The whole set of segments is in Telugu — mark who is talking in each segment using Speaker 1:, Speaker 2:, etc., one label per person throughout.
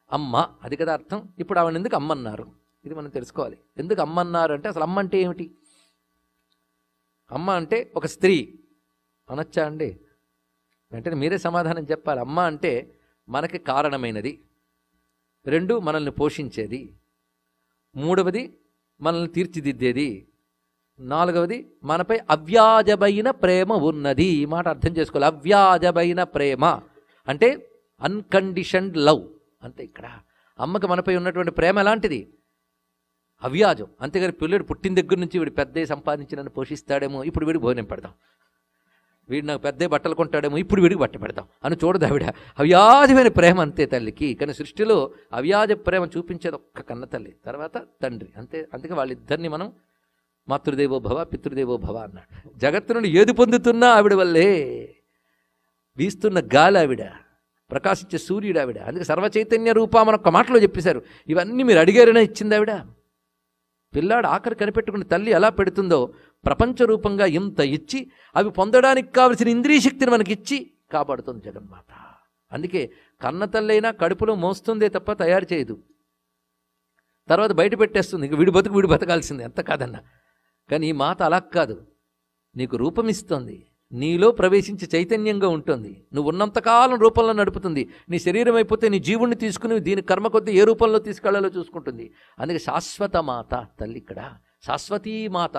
Speaker 1: అమ్మ అది కదా అర్థం ఇప్పుడు ఆవిడ ఎందుకు అమ్మ అన్నారు ఇది మనం తెలుసుకోవాలి ఎందుకు అమ్మ అన్నారు అంటే అసలు అమ్మ అంటే ఏమిటి అమ్మ అంటే ఒక స్త్రీ అనొచ్చా అండి వెంటనే మీరే సమాధానం చెప్పాలి అమ్మ అంటే మనకి కారణమైనది రెండు మనల్ని పోషించేది మూడవది మనల్ని తీర్చిదిద్దేది నాలుగవది మనపై అవ్యాజమైన ప్రేమ ఉన్నది ఈ మాట అర్థం చేసుకోవాలి అవ్యాజమైన ప్రేమ అంటే అన్కండిషన్డ్ లవ్ అంతే ఇక్కడ అమ్మకి మనపై ఉన్నటువంటి ప్రేమ ఎలాంటిది అవ్యాజం అంతేగాని పిల్లడు పుట్టిన దగ్గర నుంచి వీడు పెద్ద సంపాదించి నన్ను పోషిస్తాడేమో ఇప్పుడు వీడికి భోజనం పెడదాం వీడు నాకు పెద్ద బట్టలు కొంటాడేమో ఇప్పుడు వీడికి బట్ట పెడతాం అని చూడదు ఆవిడ అవ్యాజమైన ప్రేమ అంతే తల్లికి కానీ సృష్టిలో అవ్యాజ ప్రేమ చూపించేది ఒక్క కన్న తల్లి తర్వాత తండ్రి అంతే అందుకే వాళ్ళిద్దరిని మనం మాతృదేవో భవ పితృదేవో భవ అన్నాడు జగత్తు నుండి ఏది పొందుతున్నా ఆవిడ వల్లే వీస్తున్న గాలి ఆవిడ ప్రకాశించే సూర్యుడు ఆవిడ అందుకే సర్వచైతన్య రూపా మన ఒక్క మాటలో చెప్పేశారు ఇవన్నీ మీరు అడిగారనే ఇచ్చింది ఆవిడ పిల్లాడు ఆఖరి కనిపెట్టుకుని తల్లి ఎలా పెడుతుందో ప్రపంచ రూపంగా ఇంత ఇచ్చి అవి పొందడానికి కావలసిన ఇంద్రియ శక్తిని మనకి ఇచ్చి కాపాడుతుంది జగన్మాత అందుకే కన్న తల్లైనా కడుపులో మోస్తుందే తప్ప తయారు చేయదు తర్వాత బయట పెట్టేస్తుంది ఇంక వీడి బతుకు వీడు బతకాల్సిందే ఎంత కాదన్నా కానీ ఈ మాత అలా కాదు నీకు రూపం ఇస్తుంది నీలో ప్రవేశించి చైతన్యంగా ఉంటుంది నువ్వు ఉన్నంతకాలం రూపంలో నడుపుతుంది నీ శరీరం అయిపోతే నీ జీవుణ్ణి తీసుకుని దీని కర్మ కొద్దీ ఏ రూపంలో తీసుకెళ్లాలో చూసుకుంటుంది అందుకే శాశ్వత మాత తల్లి ఇక్కడ శాశ్వతీ మాత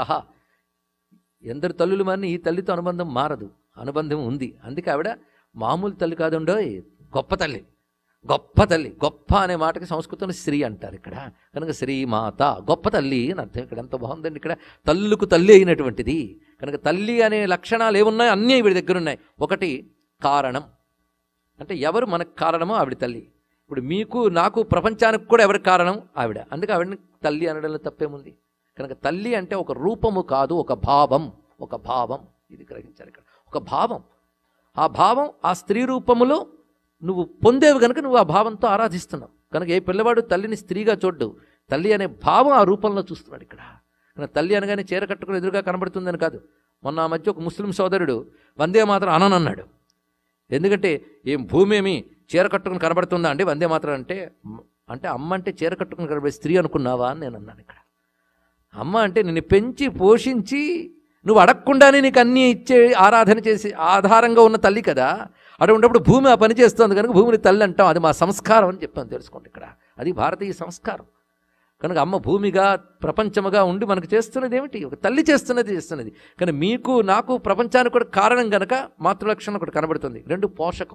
Speaker 1: ఎందరు తల్లులు మారిన ఈ తల్లితో అనుబంధం మారదు అనుబంధం ఉంది అందుకే ఆవిడ మామూలు తల్లి కాదుండోయ్ గొప్ప తల్లి గొప్ప తల్లి గొప్ప అనే మాటకి సంస్కృతంలో స్త్రీ అంటారు ఇక్కడ కనుక శ్రీమాత గొప్ప తల్లి అని అర్థం ఇక్కడ ఎంత బాగుందండి ఇక్కడ తల్లుకు తల్లి అయినటువంటిది కనుక తల్లి అనే లక్షణాలు ఏమున్నాయి అన్నీ వీడి దగ్గర ఉన్నాయి ఒకటి కారణం అంటే ఎవరు మనకు కారణమో ఆవిడ తల్లి ఇప్పుడు మీకు నాకు ప్రపంచానికి కూడా ఎవరి కారణం ఆవిడ అందుకే ఆవిడని తల్లి అనడంలో తప్పేముంది కనుక తల్లి అంటే ఒక రూపము కాదు ఒక భావం ఒక భావం ఇది గ్రహించాలి ఇక్కడ ఒక భావం ఆ భావం ఆ స్త్రీ రూపములో నువ్వు పొందేవి కనుక నువ్వు ఆ భావంతో ఆరాధిస్తున్నావు కనుక ఏ పిల్లవాడు తల్లిని స్త్రీగా చూడ్డు తల్లి అనే భావం ఆ రూపంలో చూస్తున్నాడు ఇక్కడ కనుక తల్లి అనగానే చీర కట్టుకుని ఎదురుగా కనబడుతుందని కాదు మొన్న ఆ మధ్య ఒక ముస్లిం సోదరుడు వందే మాత్రం అననన్నాడు ఎందుకంటే ఏం భూమి ఏమి చీర కట్టుకుని కనబడుతుందా అండి వందే మాత్రం అంటే మ్, అంటే అమ్మ అంటే చీర కట్టుకుని కనబడే స్త్రీ అనుకున్నావా అని నేను అన్నాను ఇక్కడ అమ్మ అంటే నిన్ను పెంచి పోషించి నువ్వు అడగకుండానే నీకు అన్నీ ఇచ్చే ఆరాధన చేసి ఆధారంగా ఉన్న తల్లి కదా అటువంటిప్పుడు భూమి ఆ పని చేస్తుంది కనుక భూమిని తల్లి అంటాం అది మా సంస్కారం అని చెప్పాను తెలుసుకోండి ఇక్కడ అది భారతీయ సంస్కారం కనుక అమ్మ భూమిగా ప్రపంచముగా ఉండి మనకు చేస్తున్నది ఏమిటి ఒక తల్లి చేస్తున్నది చేస్తున్నది కానీ మీకు నాకు ప్రపంచానికి కూడా కారణం గనక మాతృలక్షణం ఒకటి కనబడుతుంది రెండు పోషకం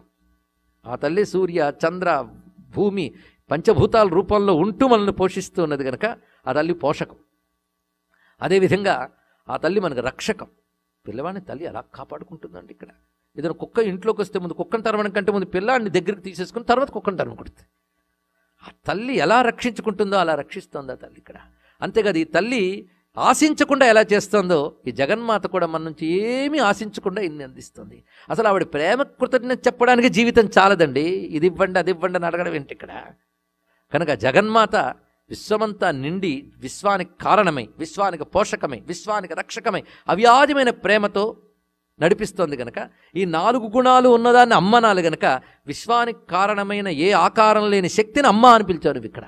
Speaker 1: ఆ తల్లి సూర్య చంద్ర భూమి పంచభూతాల రూపంలో ఉంటూ మనల్ని పోషిస్తూ ఉన్నది కనుక ఆ తల్లి పోషకం అదేవిధంగా ఆ తల్లి మనకు రక్షకం పిల్లవాడిని తల్లి అలా కాపాడుకుంటుందండి ఇక్కడ ఏదైనా కుక్క ఇంట్లోకి వస్తే ముందు కుక్కను తరవడం కంటే ముందు పిల్లాడిని దగ్గరికి తీసేసుకుని తర్వాత కుక్కను తరమ కొడుతుంది ఆ తల్లి ఎలా రక్షించుకుంటుందో అలా రక్షిస్తుందో ఆ తల్లి ఇక్కడ అంతేకాదు ఈ తల్లి ఆశించకుండా ఎలా చేస్తుందో ఈ జగన్మాత కూడా మన నుంచి ఏమీ ఆశించకుండా ఇన్ని అందిస్తుంది అసలు ఆవిడ ప్రేమ కృతజ్ఞత చెప్పడానికి జీవితం చాలదండి ఇది ఇవ్వండి అది ఇవ్వండి అని అడగడం ఏంటి ఇక్కడ కనుక జగన్మాత విశ్వమంతా నిండి విశ్వానికి కారణమై విశ్వానికి పోషకమై విశ్వానికి రక్షకమై అవ్యాజమైన ప్రేమతో నడిపిస్తోంది గనక ఈ నాలుగు గుణాలు ఉన్నదాన్ని అమ్మనాలు గనక విశ్వానికి కారణమైన ఏ ఆకారం లేని శక్తిని అమ్మ అని పిలిచారు ఇక్కడ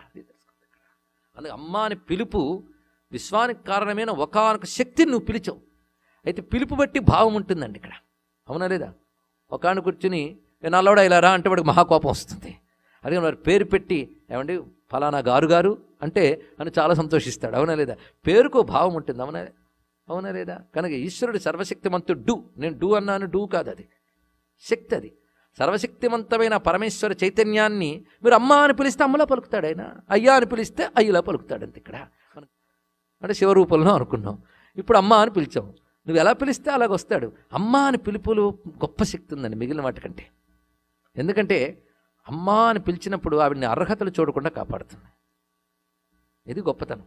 Speaker 1: అందుకే అమ్మ అని పిలుపు విశ్వానికి కారణమైన ఒకానొక శక్తిని నువ్వు పిలిచావు అయితే పిలుపు బట్టి భావం ఉంటుందండి ఇక్కడ అవునా లేదా ఒకాను కూర్చుని "ఏ నల్లవడా ఇలా రా అంటే వాడికి మహాకోపం వస్తుంది అదే మరి పేరు పెట్టి ఏమండి ఫలానా గారు గారు అంటే అని చాలా సంతోషిస్తాడు అవునా లేదా పేరుకో భావం ఉంటుంది అవునా అవునా లేదా కనుక ఈశ్వరుడు సర్వశక్తిమంతుడు డు నేను డు అన్నాను డు కాదు అది శక్తి అది సర్వశక్తివంతమైన పరమేశ్వర చైతన్యాన్ని మీరు అమ్మ అని పిలిస్తే అమ్మలా పలుకుతాడు ఆయన అయ్యా అని పిలిస్తే అయ్యలా పలుకుతాడు అంతే ఇక్కడ మన- అంటే శివరూపంలో అనుకున్నాం ఇప్పుడు అమ్మ అని పిలిచాం నువ్వు ఎలా పిలిస్తే అలాగ వస్తాడు అమ్మ అని పిలుపులు గొప్ప శక్తి ఉందండి మిగిలిన వాటికంటే ఎందుకంటే అమ్మ అని పిలిచినప్పుడు ఆవిడని అర్హతలు చూడకుండా కాపాడుతుంది ఇది గొప్పతనం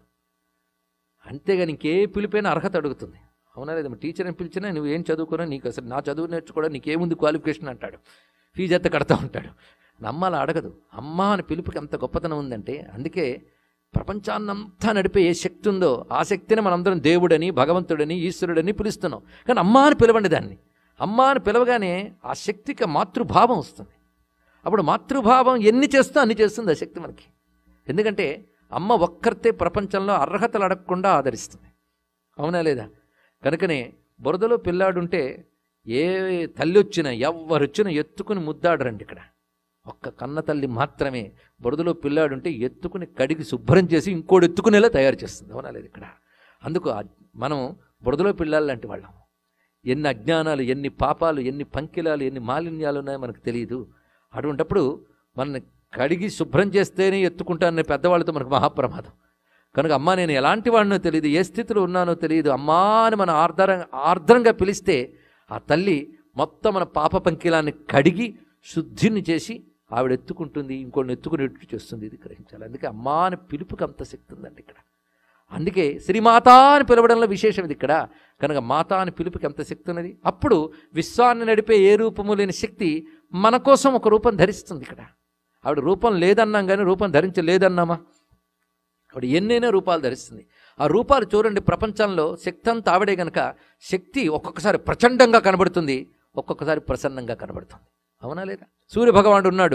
Speaker 1: అంతేగాని ఇంకే పిలిపైన అర్హత అడుగుతుంది అవునా లేదా టీచర్ అని పిలిచినా నువ్వు ఏం చదువుకున్నా నీకు అసలు నా చదువు నేర్చుకోవడం నీకేముంది క్వాలిఫికేషన్ అంటాడు ఫీజు ఎంత కడతా ఉంటాడు నమ్మాల అడగదు అమ్మ అని పిలుపుకి అంత గొప్పతనం ఉందంటే అందుకే ప్రపంచాన్నంతా నడిపే ఏ శక్తి ఉందో ఆ శక్తిని మనందరం దేవుడని భగవంతుడని ఈశ్వరుడని పిలుస్తున్నాం కానీ అమ్మ అని పిలవండి దాన్ని అమ్మ అని పిలవగానే ఆ శక్తికి మాతృభావం వస్తుంది అప్పుడు మాతృభావం ఎన్ని చేస్తో అన్ని చేస్తుంది ఆ శక్తి మనకి ఎందుకంటే అమ్మ ఒక్కరితే ప్రపంచంలో అర్హతలు అడగకుండా ఆదరిస్తుంది అవునా లేదా కనుకనే బురదలో పిల్లాడుంటే ఏ తల్లి వచ్చినా ఎవరు వచ్చినా ఎత్తుకుని ముద్దాడరండి ఇక్కడ ఒక్క కన్న తల్లి మాత్రమే బురదలో పిల్లాడుంటే ఎత్తుకుని కడిగి శుభ్రం చేసి ఇంకోటి ఎత్తుకునేలా తయారు చేస్తుంది అవునా లేదు ఇక్కడ అందుకు ఆ- మనం బురదలో పిల్లాలు లాంటి వాళ్ళం ఎన్ని అజ్ఞానాలు ఎన్ని పాపాలు ఎన్ని పంకిలాలు ఎన్ని మాలిన్యాలు ఉన్నాయో మనకు తెలియదు అటువంటప్పుడు మనల్ని కడిగి శుభ్రం చేస్తేనే ఎత్తుకుంటాననే పెద్దవాళ్ళతో మనకు మహాప్రమాదం కనుక అమ్మా నేను ఎలాంటి వాడినో తెలియదు ఏ స్థితిలో ఉన్నానో తెలియదు అమ్మా అని మనం ఆర్ద్ర ఆర్ద్రంగా పిలిస్తే ఆ తల్లి మొత్తం మన పాప పంకిలాన్ని కడిగి శుద్ధిని చేసి ఆవిడ ఎత్తుకుంటుంది ఇంకోటి ఎత్తుకునేట్టు చేస్తుంది ఇది గ్రహించాలి అందుకే అమ్మా అని పిలుపుకి అంత శక్తి ఉందండి ఇక్కడ అందుకే శ్రీమాత అని పిలవడంలో విశేషం ఇది ఇక్కడ కనుక మాత అని పిలుపుకి ఎంత శక్తి ఉన్నది అప్పుడు విశ్వాన్ని నడిపే ఏ రూపము లేని శక్తి మన కోసం ఒక రూపం ధరిస్తుంది ఇక్కడ ఆవిడ రూపం లేదన్నాం కానీ రూపం ధరించలేదన్నామా ఆవిడ ఎన్నైనా రూపాలు ధరిస్తుంది ఆ రూపాలు చూడండి ప్రపంచంలో శక్తి అంతా ఆవిడే గనక శక్తి ఒక్కొక్కసారి ప్రచండంగా కనబడుతుంది ఒక్కొక్కసారి ప్రసన్నంగా కనబడుతుంది అవునా లేదా సూర్య భగవానుడు ఉన్నాడు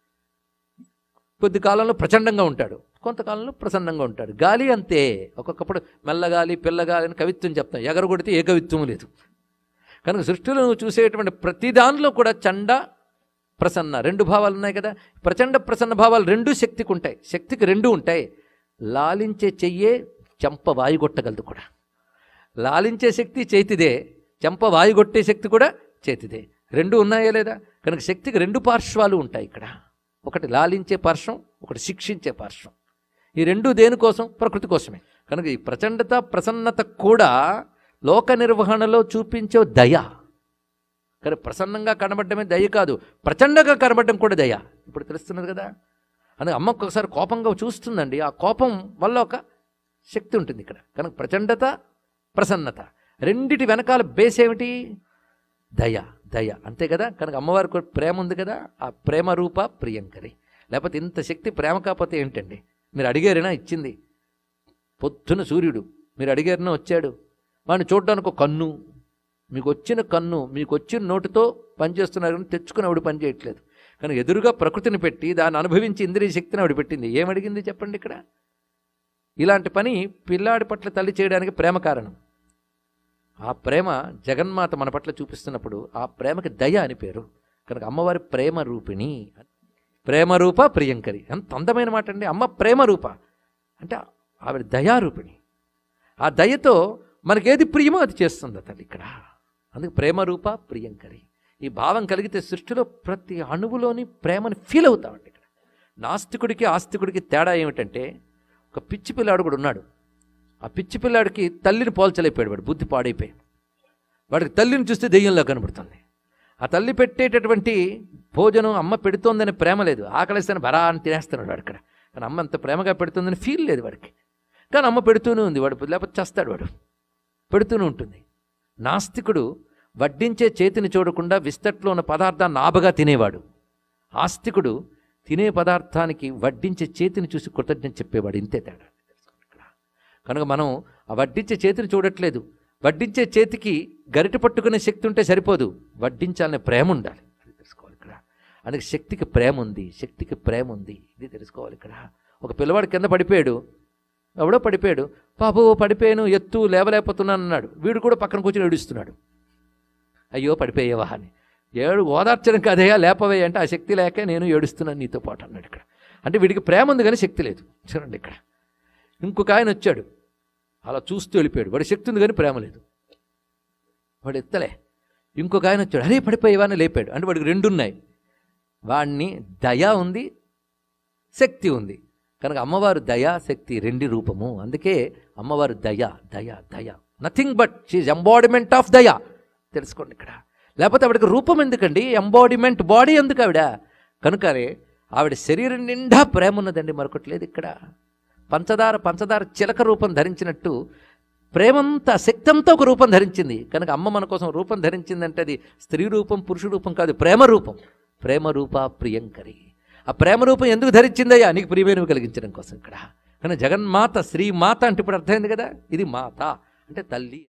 Speaker 1: కొద్ది కాలంలో ప్రచండంగా ఉంటాడు కొంతకాలంలో ప్రసన్నంగా ఉంటాడు గాలి అంతే ఒక్కొక్కప్పుడు మెల్లగాలి పిల్లగాలి అని కవిత్వం చెప్తాం ఎగరగొడితే ఏ కవిత్వం లేదు కనుక సృష్టిలో నువ్వు చూసేటువంటి ప్రతి దానిలో కూడా చండ ప్రసన్న రెండు భావాలు ఉన్నాయి కదా ప్రచండ ప్రసన్న భావాలు రెండు శక్తికి ఉంటాయి శక్తికి రెండు ఉంటాయి లాలించే చెయ్యే చెంప వాయుగొట్టగలదు కూడా లాలించే శక్తి చేతిదే చెంప వాయుగొట్టే శక్తి కూడా చేతిదే రెండు ఉన్నాయా లేదా కనుక శక్తికి రెండు పార్శ్వాలు ఉంటాయి ఇక్కడ ఒకటి లాలించే పార్శ్వం ఒకటి శిక్షించే పార్శ్వం ఈ రెండు దేనికోసం ప్రకృతి కోసమే కనుక ఈ ప్రచండత ప్రసన్నత కూడా లోక నిర్వహణలో చూపించే దయ కానీ ప్రసన్నంగా కనబడటమే దయ కాదు ప్రచండంగా కనబడటం కూడా దయ ఇప్పుడు తెలుస్తున్నది కదా అందుకే అమ్మ ఒక్కొక్కసారి కోపంగా చూస్తుందండి ఆ కోపం వల్ల ఒక శక్తి ఉంటుంది ఇక్కడ కనుక ప్రచండత ప్రసన్నత రెండిటి వెనకాల బేస్ ఏమిటి దయ దయ అంతే కదా కనుక అమ్మవారికి ఒక ప్రేమ ఉంది కదా ఆ ప్రేమ రూప ప్రియంకరి లేకపోతే ఇంత శక్తి ప్రేమ కాకపోతే ఏంటండి మీరు అడిగారేనా ఇచ్చింది పొద్దున సూర్యుడు మీరు అడిగారనా వచ్చాడు వాడిని చూడడానికి ఒక కన్ను మీకు వచ్చిన కన్ను మీకు వచ్చిన నోటితో పనిచేస్తున్నారు కానీ తెచ్చుకుని ఆవిడ పని చేయట్లేదు కానీ ఎదురుగా ప్రకృతిని పెట్టి దాన్ని అనుభవించి ఇంద్రియ శక్తిని ఆవిడ పెట్టింది ఏమడిగింది చెప్పండి ఇక్కడ ఇలాంటి పని పిల్లాడి పట్ల తల్లి చేయడానికి ప్రేమ కారణం ఆ ప్రేమ జగన్మాత మన పట్ల చూపిస్తున్నప్పుడు ఆ ప్రేమకి దయ అని పేరు కనుక అమ్మవారి ప్రేమ రూపిణి ప్రేమ రూప ప్రియంకరి ఎంత అందమైన మాట అండి అమ్మ ప్రేమ రూప అంటే ఆవిడ దయారూపిణి ఆ దయతో మనకేది ప్రియమో అది చేస్తుంది ఆ తల్లి ఇక్కడ అందుకే ప్రేమ రూప ప్రియంకరి ఈ భావం కలిగితే సృష్టిలో ప్రతి అణువులోని ప్రేమని ఫీల్ అవుతామండి ఇక్కడ నాస్తికుడికి ఆస్తికుడికి తేడా ఏమిటంటే ఒక పిచ్చి పిల్లాడు కూడా ఉన్నాడు ఆ పిచ్చి పిల్లాడికి తల్లిని పోల్చలేకపోయాడు వాడు బుద్ధి పాడైపోయి వాడికి తల్లిని చూస్తే దెయ్యంలో కనబడుతుంది ఆ తల్లి పెట్టేటటువంటి భోజనం అమ్మ పెడుతోందని ప్రేమ లేదు ఆకలిస్తాను బరా అని తినేస్తున్నాడు వాడు ఇక్కడ కానీ అమ్మ అంత ప్రేమగా పెడుతుందని ఫీల్ లేదు వాడికి కానీ అమ్మ పెడుతూనే ఉంది వాడు లేకపోతే చేస్తాడు వాడు పెడుతూనే ఉంటుంది నాస్తికుడు వడ్డించే చేతిని చూడకుండా విస్తట్లో ఉన్న పదార్థాన్ని ఆబగా తినేవాడు ఆస్తికుడు తినే పదార్థానికి వడ్డించే చేతిని చూసి కృతజ్ఞత చెప్పేవాడు ఇంతే తేడా కనుక మనం ఆ వడ్డించే చేతిని చూడట్లేదు వడ్డించే చేతికి గరిట పట్టుకునే శక్తి ఉంటే సరిపోదు వడ్డించాలనే ప్రేమ ఉండాలి అది తెలుసుకోవాలి ఇక్కడ అందుకే శక్తికి ప్రేమ ఉంది శక్తికి ప్రేమ ఉంది ఇది తెలుసుకోవాలి ఇక్కడ ఒక పిల్లవాడు కింద పడిపోయాడు ఎవడో పడిపోయాడు పాపో పడిపోయాను ఎత్తు లేవలేకపోతున్నాను అన్నాడు వీడు కూడా పక్కన కూర్చొని ఏడుస్తున్నాడు అయ్యో పడిపోయేవా అని ఏడు ఓదార్చడం కాదయ్యా లేపవే అంటే ఆ శక్తి లేక నేను ఏడుస్తున్నాను నీతో పాటు అన్నాడు ఇక్కడ అంటే వీడికి ప్రేమ ఉంది కానీ శక్తి లేదు చూడండి ఇక్కడ ఇంకొక ఆయన వచ్చాడు అలా చూస్తూ వెళ్ళిపోయాడు వాడి శక్తి ఉంది కానీ ప్రేమ లేదు వాడు ఎత్తలే ఇంకొక ఆయన వచ్చాడు అరే పడిపోయేవా అని లేపాడు అంటే వాడికి రెండు ఉన్నాయి వాడిని దయ ఉంది శక్తి ఉంది కనుక అమ్మవారు దయా శక్తి రెండు రూపము అందుకే అమ్మవారు దయ దయ దయ nothing but she's embodiment of దయ తెలుసుకోండి ఇక్కడ లేకపోతే ఆవిడకి రూపం ఎందుకండి ఎంబాడిమెంట్ బాడీ ఎందుకు ఆవిడ కనుకనే ఆవిడ శరీరం నిండా ప్రేమ ఉన్నదండి మరొకటి లేదు ఇక్కడ పంచదార పంచదార చిలక రూపం ధరించినట్టు ప్రేమంతా శక్తంతో ఒక రూపం ధరించింది కనుక అమ్మ మన కోసం రూపం ధరించిందంటే అది స్త్రీ రూపం పురుష రూపం కాదు ప్రేమ రూపం ప్రేమ రూప ప్రియంకరి ఆ ప్రేమ రూపం ఎందుకు ధరించిందయ్యా నీకు ప్రియమైనవి కలిగించడం కోసం ఇక్కడ కానీ జగన్మాత శ్రీమాత అంటే ఇప్పుడు అర్థమైంది కదా ఇది మాత అంటే తల్లి